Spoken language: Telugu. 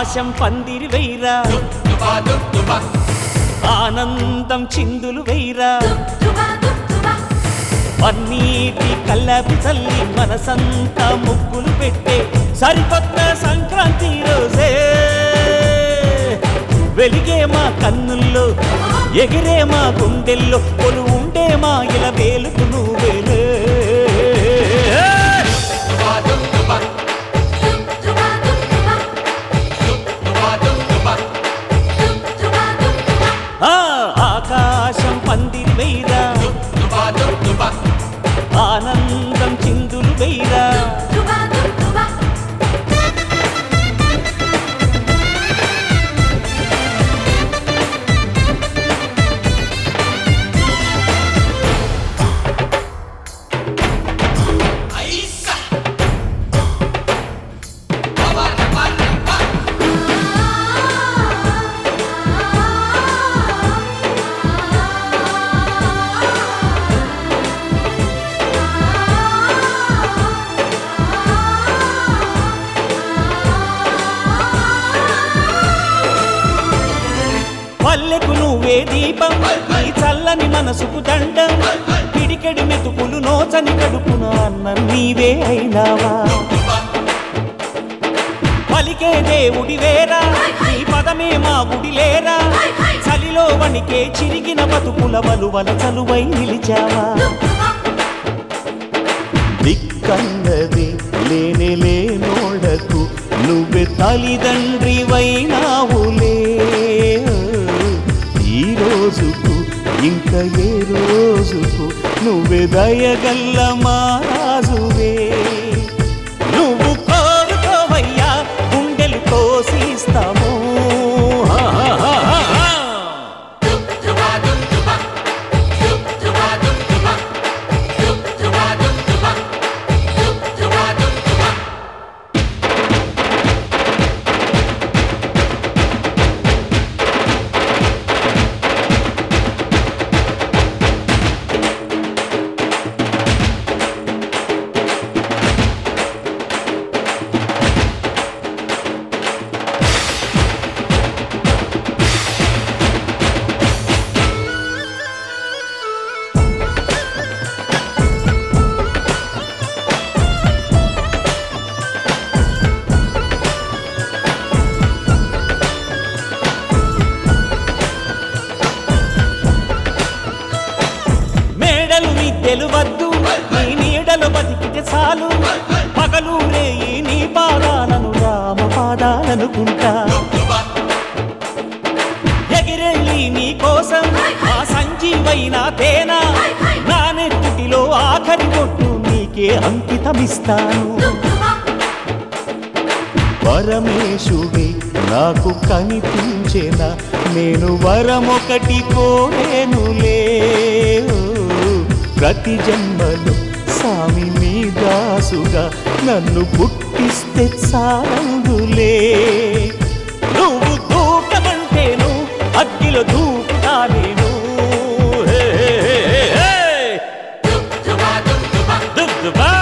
ఆకాశం పందిరి వైరా ఆనందం చిందులు వైరా పన్నీటి కల్లాపి చల్లి మనసంతా ముగ్గులు పెట్టే సరికొత్త సంక్రాంతి రోజే వెలిగే మా కన్నుల్లో ఎగిరే మా గుండెల్లో కొలు ఉండే మా ఇల వేలుకు నువ్వేలే ఆ, ఆకాశం పందిరి వైరా ఆనందం చిందులు వైరా పల్లెకు నువ్వే దీపం నీ చల్లని మనసుకు దండం పిడికెడి మెతుకులు నోచని కడుపున అన్న నీవే అయినావా పలికే దేవుడి వేరా నీ పదమే మా గుడి లేరా చలిలో వణికే చిరిగిన బతుకుల వలువల చలువై నిలిచావా దిక్కన్నది లేనే లేనోడకు నువ్వే తల్లిదండ్రి వైనావులే ఈ రోజుకు ఇంకా ఏ రోజుకు నువ్వే దయగల్ల మారాజువే నువ్వు కోరుకోవయ్యా గుండెలు కోసిస్తాము హా, హా, హా, హా, హా. మేడలు మిద్దెలు వద్దు నీ నీడలు బతికితే చాలు పగలు రేయి నీ పాదాలను రామ పాదాలనుకుంటా ఎగిరెళ్ళి నీ కోసం ఆ సంజీవైన తేనా నా నెత్తుటిలో ఆఖరి కొట్టు నీకే అంకితమిస్తాను పరమేశుడే నాకు కనిపించేనా నేను వరమొకటి కోరేనులే ప్రతి జన్మలో స్వామి నీ దాసుగా నన్ను పుట్టిస్తే చాలందులే నువ్వు దూకమంటేను అగ్గిలో దూకుతా నేను హే, హే, హే, హే. దుబ్ దుబా